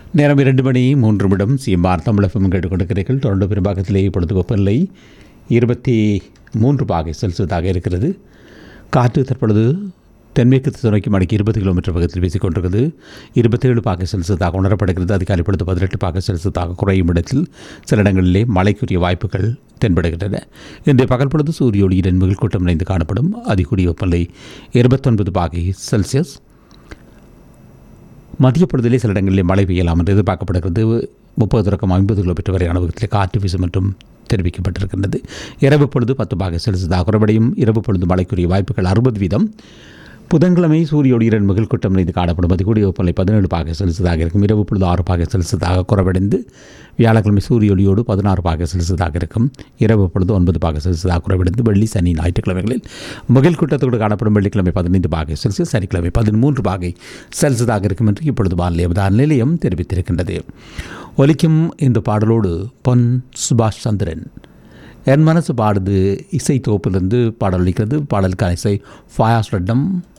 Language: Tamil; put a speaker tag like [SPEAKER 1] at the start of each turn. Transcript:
[SPEAKER 1] நேரம் இரண்டு மணி மூன்று நிமிடம் சிஎம்ஆர் தமிழகம் கேட்டுக்கொண்டிருக்கிறீர்கள் தொடர்ந்து பெரும்பாக்கத்திலே இப்பொழுது வெப்பநிலை இருபத்தி மூன்று பாகை செல்சியஸாக இருக்கிறது காற்று தற்பொழுது தென்மேற்கு திசை மணிக்கு இருபது கிலோமீட்டர் வேகத்தில் வீசிக்கொண்டிருக்கிறது இருபத்தேழு பாகை செல்சியஸாக உணரப்படுகிறது அதிகாலை பொழுது பதினெட்டு பாகை செல்சியஸாக குறையும் இடத்தில் சில இடங்களிலே மழைக்குரிய வாய்ப்புகள் தென்படுகின்றன இன்றைய பகல் பொழுது சூரிய ஒளியின் மிகுல் கூட்டம் இணைந்து காணப்படும் அதிகூடிய வெப்பநிலை இருபத்தொன்பது பாகை செல்சியஸ் மதிய பொழுதிலே சில இடங்களிலே மழை பெய்யலாம் என்று எதிர்பார்க்கப்படுகிறது முப்பது தொடக்கம் ஐம்பது கிலோமீட்டர் வரையான வேகத்தில் காற்று வீசும் என்றும் தெரிவிக்கப்பட்டிருக்கின்றது இரவு பொழுது பத்து பாக செல்சியஸாக குறைவடையும் இரவு பொழுது மழைக்குரிய வாய்ப்புகள் அறுபது வீதம் புதன்கிழமை சூரிய ஒளியுடன் மிகல் கூட்டம் இணைந்து காணப்படும் அது கூடிய வெப்பநிலை பதினேழு பாக செல்சியஸாக இருக்கும் இரவு பொழுது ஆறு பாக செல்சியஸாக குறைவடைந்து வியாழக்கிழமை சூரிய ஒளியோடு பதினாறு பாக செல்சியஸாக இருக்கும் இரவு பொழுது ஒன்பது பாக செல்சியஸாக குறைவடைந்து வெள்ளி சனி ஞாயிற்றுக்கிழமைகளில் மிகல் கூட்டத்தோடு காணப்படும் வெள்ளிக்கிழமை பதினைந்து பாகை செல்சியஸ் சனிக்கிழமை பதிமூன்று பாகை செல்சியஸாக இருக்கும் என்று இப்பொழுது வானிலை அவதார நிலையம் தெரிவித்திருக்கின்றது ஒலிக்கும் இந்த பாடலோடு பொன் சுபாஷ் சந்திரன் என் மனசு பாடுது இசை தொகுப்பிலிருந்து பாடல் அளிக்கிறது பாடலுக்கான இசை ஃபாயாஸ் ரெட்டம்